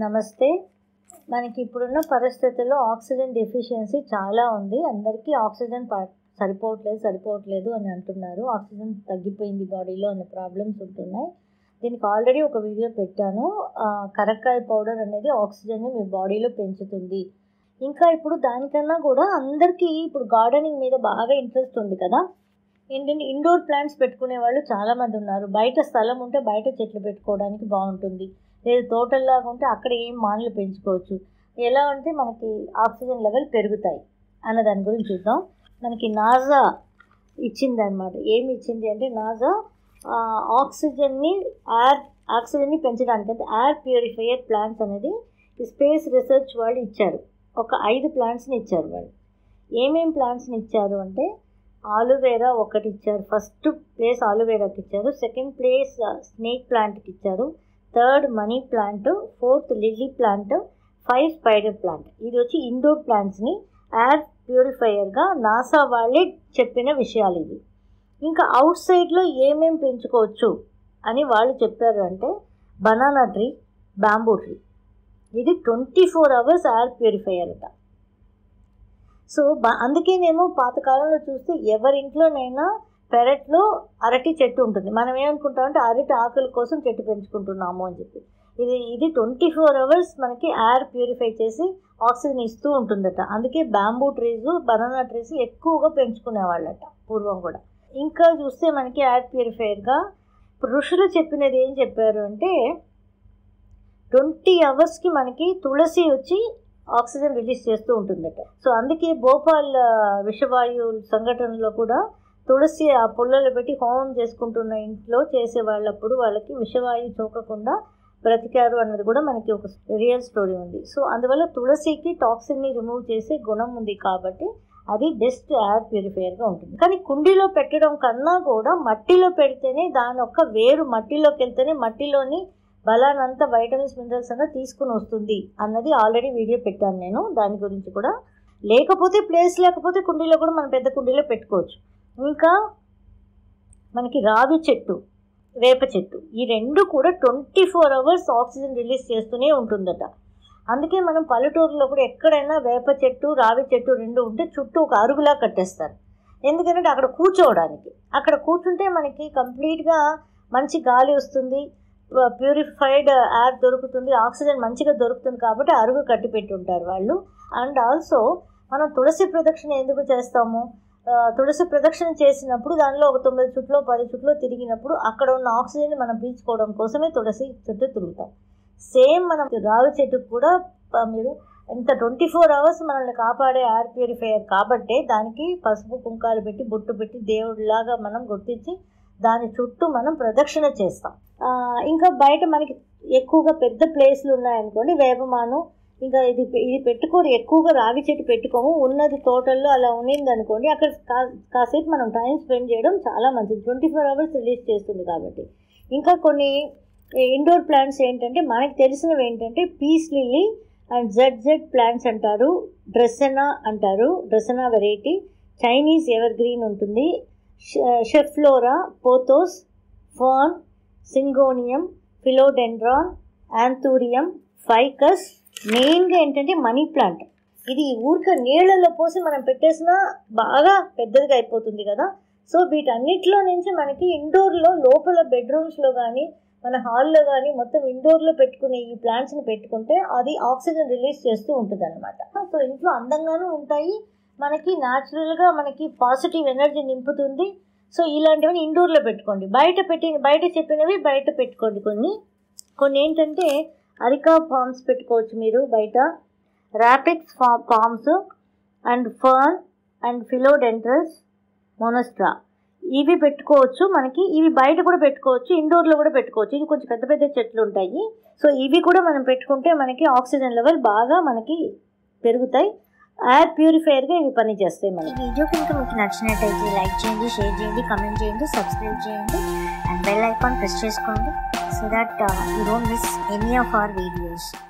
నమస్తే మనకి ఇప్పుడున్న పరిస్థితుల్లో ఆక్సిజన్ డెఫిషియన్సీ చాలా ఉంది అందరికీ ఆక్సిజన్ ప- సరిపోవట్లేదు సరిపోవట్లేదు అని అంటున్నారు ఆక్సిజన్ తగ్గిపోయింది బాడీలో అనే ప్రాబ్లమ్స్ ఉంటున్నాయి దీనికి ఆల్రెడీ ఒక వీడియో పెట్టాను ఆ, కరక్కాయ పౌడర్ అనేది ఆక్సిజన్ని మీ బాడీలో పెంచుతుంది ఇంకా ఇప్పుడు దానికన్నా కూడా అందరికీ ఇప్పుడు గార్డెనింగ్ మీద బాగా ఇంట్రెస్ట్ ఉంది కదా ఏంటంటే ఇండోర్ ప్లాంట్స్ పెట్టుకునే వాళ్ళు చాలామంది ఉన్నారు బయట స్థలం ఉంటే బయట చెట్లు పెట్టుకోవడానికి బాగుంటుంది లేదు తోటల్లాగా ఉంటే అక్కడ ఏం మానులు పెంచుకోవచ్చు ఎలా అంటే మనకి ఆక్సిజన్ లెవెల్ పెరుగుతాయి అన్న దాని గురించి చూద్దాం మనకి నాజా ఇచ్చింది అనమాట ఏమి ఇచ్చింది అంటే నాజా ఆ, ఆక్సిజన్ని ఎయిర్ ఆక్సిజన్ని పెంచడానికి అంటే ఎయిర్ ప్యూరిఫైయర్ ప్లాంట్స్ అనేది ఈ స్పేస్ రీసెర్చ్ వాళ్ళు ఇచ్చారు ఒక ఐదు ప్లాంట్స్ని ఇచ్చారు వాళ్ళు ఏమేం ప్లాంట్స్ని ఇచ్చారు అంటే ఆలువేరా ఒకటి ఇచ్చారు ఫస్ట్ ప్లేస్ ఆలువేరాకి ఇచ్చారు సెకండ్ ప్లేస్ స్నేక్ ప్లాంట్కి ఇచ్చారు third money plant fourth lily plant five spider plant ఇది వచ్చి ఇండోర్ ప్లాంట్స్ని ఎయిర్ ప్యూరిఫైయర్గా నాసా వాళ్ళే చెప్పిన విషయాలు ఇవి ఇంకా అవుట్ సైడ్లో ఏమేం పెంచుకోవచ్చు అని వాళ్ళు చెప్పారు అంటే బనానా ట్రీ బ్యాంబూ ట్రీ ఇది twenty four hours air purifier అట సో బ అందుకేనేమో పాతకాలంలో చూస్తే ఎవరింట్లోనైనా పెరట్లో అరటి చెట్టు ఉంటుంది మనం ఏమనుకుంటామంటే అరటి ఆకుల కోసం చెట్టు పెంచుకుంటున్నాము అని చెప్పి ఇది ఇది ట్వంటీ ఫోర్ అవర్స్ మనకి ఎయిర్ ప్యూరిఫై చేసి ఆక్సిజన్ ఇస్తూ ఉంటుందట అందుకే బ్యాంబూ ట్రీస్ బనానా ట్రీస్ ఎక్కువగా పెంచుకునేవాళ్ళట పూర్వం కూడా ఇంకా చూస్తే మనకి ఎయిర్ ప్యూరిఫైయర్గా ఇప్పుడు ఋషులు చెప్పినది ఏం చెప్పారు అంటే ట్వంటీ అవర్స్కి మనకి తులసి వచ్చి ఆక్సిజన్ రిలీజ్ చేస్తూ ఉంటుందట సో అందుకే భోపాల్ ఆ, విషవాయు సంఘటనలో కూడా తులసి ఆ పుల్లలు పెట్టి హోమం చేసుకుంటున్న ఇంట్లో చేసే వాళ్ళప్పుడు వాళ్ళకి విషవాయు చోకకుండా బ్రతికారు అన్నది కూడా మనకి ఒక రియల్ స్టోరీ ఉంది సో అందువల్ల తులసికి టాక్సిన్ని రిమూవ్ చేసే గుణం ఉంది కాబట్టి అది బెస్ట్ ఎయిర్ ప్యూరిఫైయర్గా ఉంటుంది కానీ కుండీలో పెట్టడం కన్నా కూడా మట్టిలో పెడితేనే దాని యొక్క వేరు మట్టిలోకి వెళ్తేనే మట్టిలోని బలానంతా వైటమిన్స్ మినరల్స్ అన్న తీసుకుని వస్తుంది అన్నది ఆల్రెడీ వీడియో పెట్టాను నేను దాని గురించి కూడా లేకపోతే ప్లేస్ లేకపోతే కుండీలో కూడా మనం పెద్ద కుండీలో పెట్టుకోవచ్చు ఇంకా మనకి రావి చెట్టు వేప చెట్టు ఈ రెండు కూడా twenty four hours oxygen release చేస్తూనే ఉంటుందట అందుకే మనం పల్లెటూరులో కూడా ఎక్కడైనా వేప చెట్టు రావి చెట్టు రెండు ఉంటే చుట్టూ ఒక అరుగులా కట్టేస్తారు ఎందుకంటే అక్కడ కూర్చోవడానికి అక్కడ కూర్చుంటే మనకి కంప్లీట్గా మంచి గాలి వస్తుంది ప్యూరిఫైడ్ ఎయిర్ దొరుకుతుంది ఆక్సిజన్ మంచిగా దొరుకుతుంది కాబట్టి అరుగు కట్టి పెట్టి ఉంటారు వాళ్ళు అండ్ ఆల్సో మనం తులసి ప్రదక్షిణ ఎందుకు చేస్తాము ఆ, తులసి ప్రదక్షిణ చేసినప్పుడు దానిలో ఒక తొమ్మిది చుట్లో పది చుట్లో తిరిగినప్పుడు అక్కడ ఉన్న ఆక్సిజన్ మనం పీల్చుకోవడం కోసమే తులసి చుట్టూ తిరుగుతాం సేమ్ మనం రావి చెట్టుకు కూడా ప- మీరు ఇంత ట్వంటీ ఫోర్ అవర్స్ మనల్ని కాపాడే ఎయిర్ ప్యూరిఫైయర్ కాబట్టే దానికి పసుపు కుంకాలు పెట్టి బొట్టు పెట్టి దేవుడిలాగా మనం గుర్తించి దాని చుట్టూ మనం ప్రదక్షిణ చేస్తాం ఆ, ఇంకా బయట మనకి ఎక్కువగా పెద్ద ప్లేస్లు ఉన్నాయనుకోండి వేపమాను ఇంకా ఇది పె- ఇది పెట్టుకోరు ఎక్కువగా రావి చెట్టు పెట్టుకోము ఉన్నది తోటల్లో అలా ఉన్నింది అనుకోండి అక్కడ కా- కాసేపు మనం టైం స్పెండ్ చేయడం చాలా మంచిది ట్వంటీ ఫోర్ అవర్స్ రిలీజ్ చేస్తుంది కాబట్టి ఇంకా కొన్ని ఇండోర్ ప్లాంట్స్ ఏంటంటే మనకి తెలిసినవి ఏంటంటే peace lily and Z Z plants అంటారు డ్రెస్సెనా అంటారు dracaena variety Chinese evergreen ఉంటుంది schefflera pothos fan syngonium philodendron anthurium ficus మెయిన్గా ఏంటంటే మనీ ప్లాంట్ ఇది ఊరిక నీళ్ళల్లో పోసి మనం పెట్టేసినా బాగా పెద్దదిగా అయిపోతుంది కదా సో వీటన్నిటిలో నుంచి మనకి ఇండోర్లో లోపల బెడ్రూమ్స్లో కానీ మన హాల్లో కానీ మొత్తం ఇండోర్లో పెట్టుకునే ఈ ప్లాంట్స్ని పెట్టుకుంటే అది ఆక్సిజన్ రిలీజ్ చేస్తూ ఉంటుంది అనమాట సో ఇంట్లో అందంగానూ ఉంటాయి మనకి న్యాచురల్గా మనకి పాజిటివ్ ఎనర్జీ నింపుతుంది సో ఇలాంటివన్నీ ఇండోర్లో పెట్టుకోండి బయట పెట్టి బయట చెప్పినవి బయట పెట్టుకోండి కొన్ని కొన్ని ఏంటంటే అరికా ఫామ్స్ పెట్టుకోవచ్చు మీరు బయట ర్యాపిడ్స్ ఫా palms and fern and philodendrons monstera ఇవి పెట్టుకోవచ్చు మనకి ఇవి బయట కూడా పెట్టుకోవచ్చు ఇండోర్లో కూడా పెట్టుకోవచ్చు ఇది కొంచెం పెద్ద పెద్ద చెట్లు ఉంటాయి సో ఇవి కూడా మనం పెట్టుకుంటే మనకి ఆక్సిజన్ లెవెల్ బాగా మనకి పెరుగుతాయి ఎయిర్ ప్యూరిఫైయర్గా ఇవి పని చేస్తాయి ఈ మనకి వీడియో కనుక మీకు నచ్చినట్టయితే లైక్ చేయండి షేర్ చేయండి కమెంట్ చేయండి సబ్స్క్రైబ్ చేయండి అండ్ బెల్ ఐకాన్ ప్రెస్ చేసుకోండి so that you don't miss any of our videos